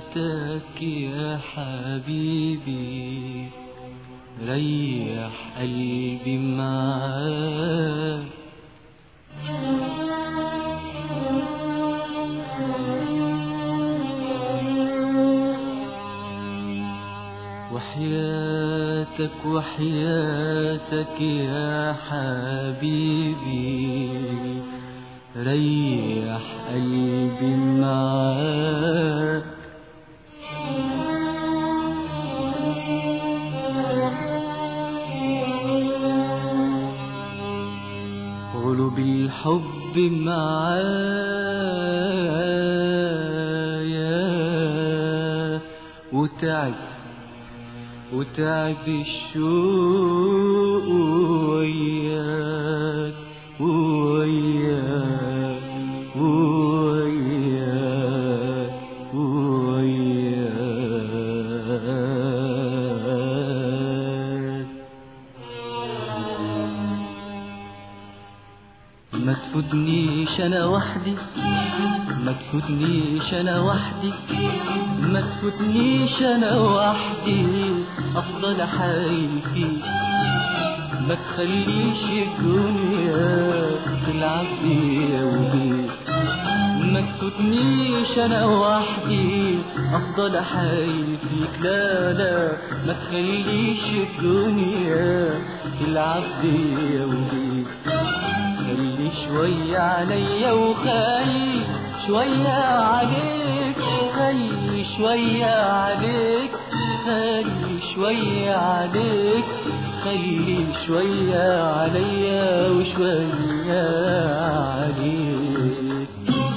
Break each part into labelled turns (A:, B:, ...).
A: وحياتك يا حبيبي ريح قلبي معاك وحياتك وحياتك يا حبيبي ريح قلبي معاك قلوب الحب معايا وتعب وتعب الشوق وياك وياك وياك وياك ما تفوتنيش انا وحدي ما تفوتنيش انا وحدي ما تفوتنيش انا وحدي افضل حايل فيك ما تخليش الدنيا تلعب بيا وبيك ما تفوتنيش انا وحدي افضل حايل فيك لا لا ما تخليش الدنيا تلعب بيا وبيك خلي شوية عليا وخلي شوية عليك خلي شوية عليك خلي شوية عليك خلي شوية عليا وشوية عليك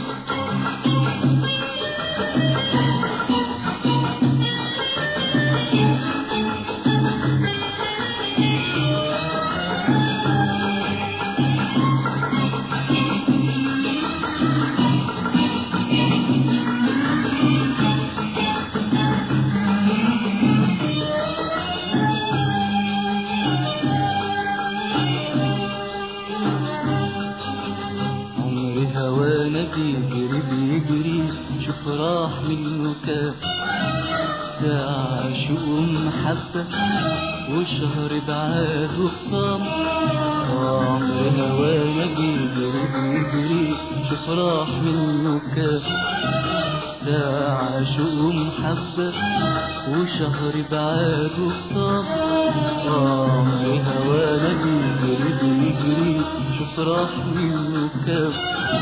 A: عمري هوانا بيجري بيجري شوف راح منه كام ساعة شوق محبة وشهر بعاد وخصام عمري هوانا بيجري بيجري شوف راح منه كام ساعة شوق محبة وشهر بعاد وخصام عمري هوانا بيجري بيجري شوف راح منه كام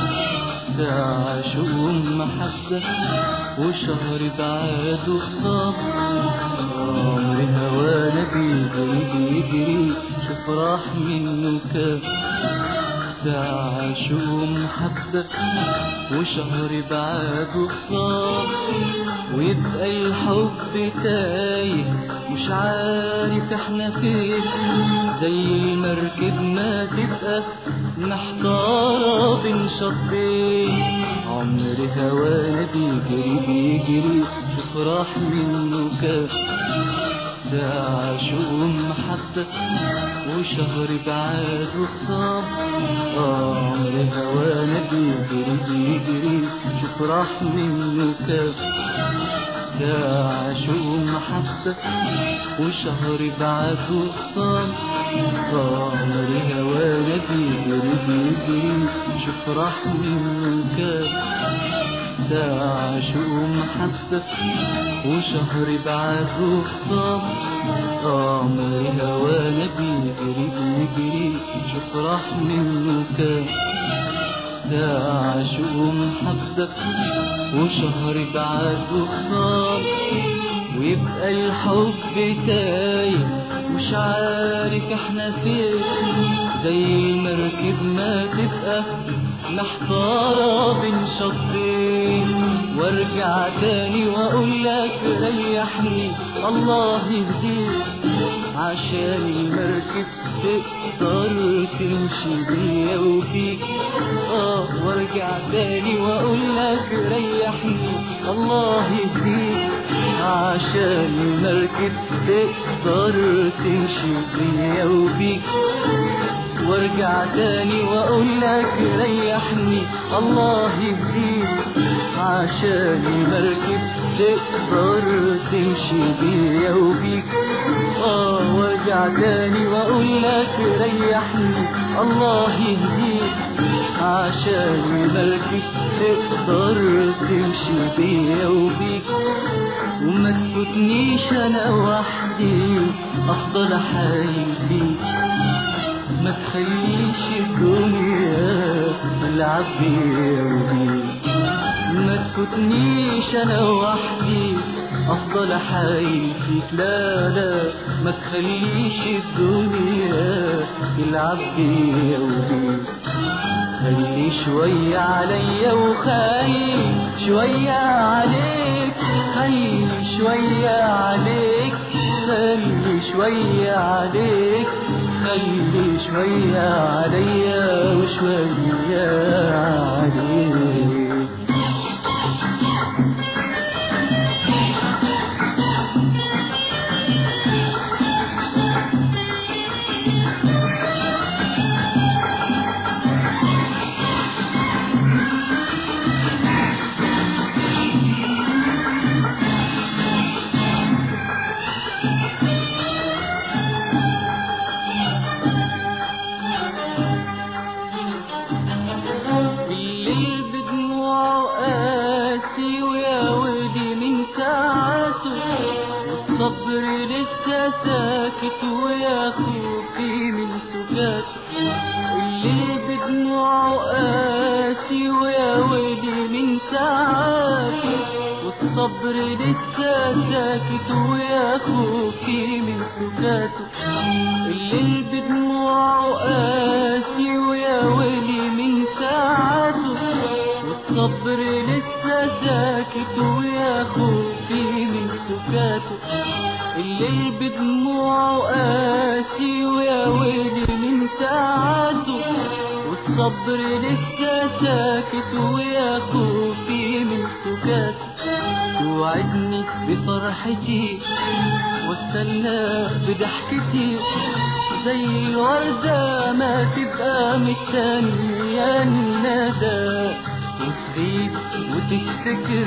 A: ساعة شوق محبة وشهر بعاد وخصام عمري هوانا بيجري بيجري شوف راح منه كام ساعة شوق محبة وشهر بعاد وخصام ويبقى الحب تايه مش عارف احنا فين زي المركب ما تبقى محتارة بين شطين عمري هوانا بيجري بيجري شوف راح منه كام ساعة شوق محبة وشهر بعاد وخصام عمري هوانا بيجري بيجري شوف راح منه كام ساعة شوق محبة وشهر بعد وخصام عمري هوانا بيجري بيجري شوف راح منه كام ساعة شوق محبة وشهر بعد وخصام عمري هوانا بيجري بيجري شوف راح منه كام ساعة شوق محبة وشهر بعد وخصام ويبقى الحب تايه مش عارف احنا فين زي المركب ما تبقى محتارة بين شطين وارجع تاني واقول لك ريحني الله يهديك عشان المركب تقدر تمشي بيا وفيك اه وارجع تاني واقول لك ريحني الله يهديك عشان المركب تقدر تمشي بيا وبيك وارجع تاني واقول لك ريحني الله يهديك عشان المركب تقدر تمشي بيا وبيك اه وارجع تاني واقول لك ريحني الله يهديك عشان ملكك تقدر تمشي بيا وبيك وما تفوتنيش انا وحدي افضل احايل فيك ما تخليش الدنيا تلعب بيا وبيك ما تفوتنيش انا وحدي افضل احايل فيك لا لا ما تخليش الدنيا تلعب بيا وبيك خلي شوية عليا وخلي شوية عليك خلي شوية عليك خلي شوية عليك خلي شوية عليا وشوية عليك الليل بدموعه قاسي ويا ولدي من ساعته والصبر لسه ساكت ويا خوفي من سكاته الليل بدموعه قاسي ويا ولدي من ساعته والصبر لسه ساكت ويا خوفي من سكاته الليل بدموعه قاسي ويا ويلي من ساعته والصبر لسه ساكت ويا خوفي من سكاته الليل بدموعه قاسي ويا ويلي من ساعته والصبر لسه ساكت ويا خوفي من سكاته توعدني بفرحتي واستنى بضحكتي زي الوردة ما تبقى مستنية الندى وتغيب وتفتكر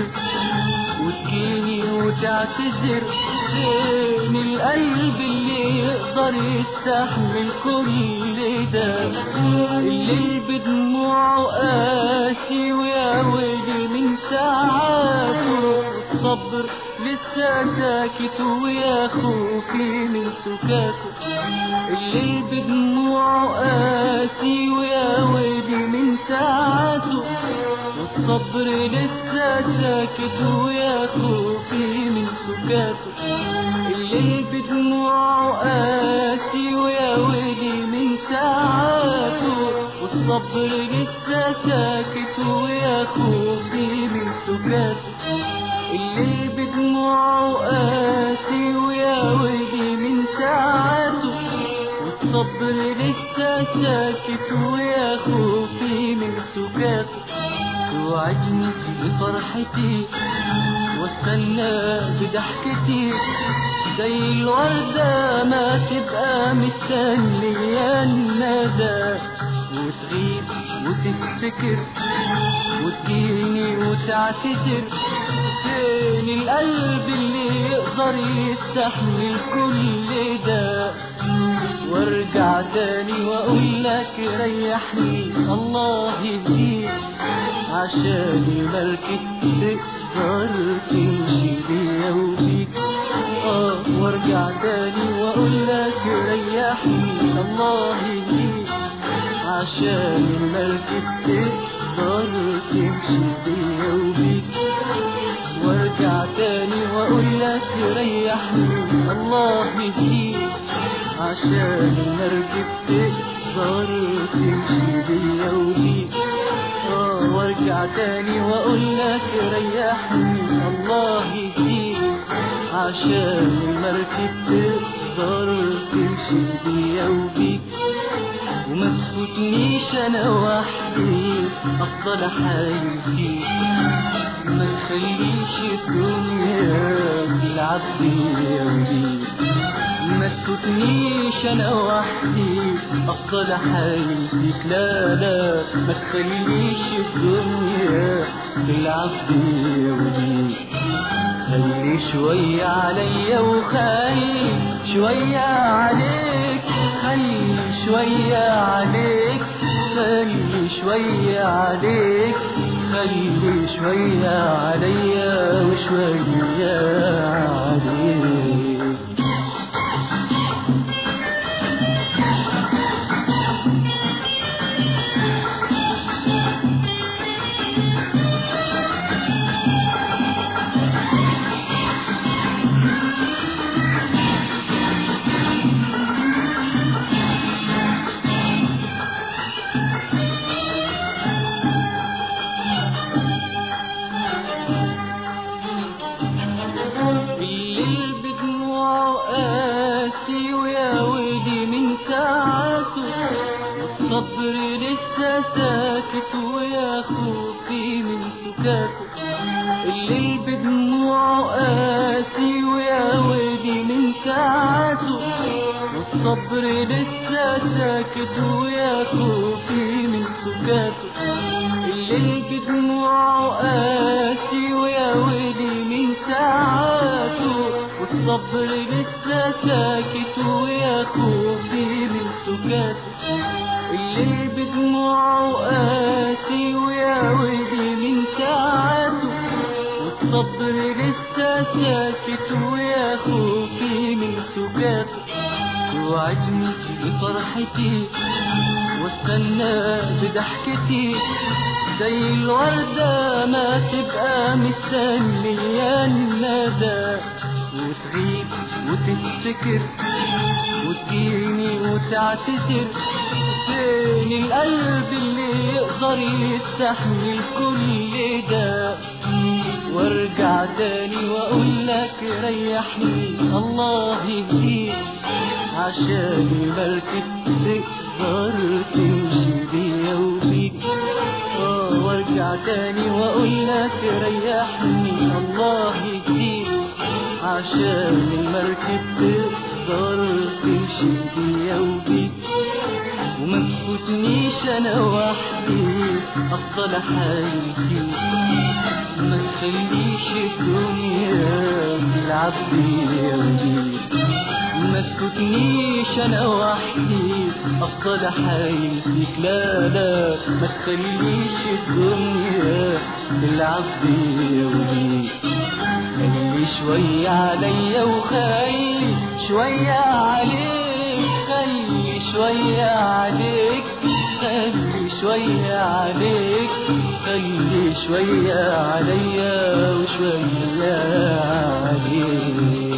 A: وتجيني وتعتذر فين القلب اللي يقدر يستحمل كل ده الليل بدموعه قاسي ويا ويلي من ساعاته الصبر لسه ساكت ويا خوفي من سكاته الليل بدموعه قاسي ويا ويلي من ساعاته والصبر لسه ساكت ويا خوفي من سكاته الليل بدموعه قاسي ويا ويلي من ساعاته والصبر لسه ساكت ويا خوفي من سكاته الليل بدموعه قاسي ويا ويلي من ساعاته والصبر لسه ساكت ويا خوفي من سكاته توعدني بفرحتي واستنى بضحكتي زي الوردة ما تبقى مستنية الندى وتغيب وتفتكر وتجيني وتعتذر فين القلب اللي يقدر يستحمل كل ده وارجع تاني واقول لك ريحني الله يهديك عشان الملكة تقدر تمشي بيا وبيك اه وارجع تاني واقول لك ريحني الله يهديك عشان الملكة تقدر تمشي بيا وبيك وارجع تاني واقول لك ريحني الله يهديك عشان المركب تقدر تمشي بيا وبيك اه وارجع تاني واقول لك ريحني الله يهديك عشان المركب تقدر تمشي بيا وبيك وما تفوتنيش انا وحدي افضل احايل فيك ما تخليش الدنيا تلعب بيا وبيك ما تفوتنيش تفوتنيش انا وحدي افضل احايل فيك لا لا ما تخليش الدنيا تلعب بيا ودي خلي شوية عليا وخلي شوية عليك خلي شوية عليك خلي شوية عليك خلي شوية عليا وشوية عليك بالليل بدموع قاسي ويا ودي من ساعته والصبر لسه ساكت ويا خوفي من سكاته الليل بدموع قاسي ويا ودي من ساعته والصبر لسه ساكت ويا خوفي من سكاته الليل بدموع قاسي ويا ودي من ساعته والصبر لسه ساكت ويا خوفي من سكاته الليل بدموع قاسي ويا ودي من ساعته والصبر لسه ساكت ويا خوفي من سكاته توعدني بفرحتي واستنى بضحكتي زي الوردة ما تبقى مستنية الندى وتغيب وتفتكر وتجيني وتعتذر فين القلب اللي يقدر يستحمل كل ده وارجع تاني واقول لك ريحني الله يهديك عشان المركب تقدر تمشي بيا وبيك اه وارجع تاني واقول لك ريحني الله يهديك عشان المركب تقدر تمشي بيا وبيك وما تفوتنيش انا وحدي افضل احايل فيك ما تخليش الدنيا تلعب بيا وبيك ما تفوتنيش انا وحدي افضل احايل فيك لا لا ما تخليش الدنيا تلعب بيا وبيك خلي شوية عليا وخلي شوية عليك خلي شوية عليك خلي شوية عليك خلي شوية عليا وشوية عليك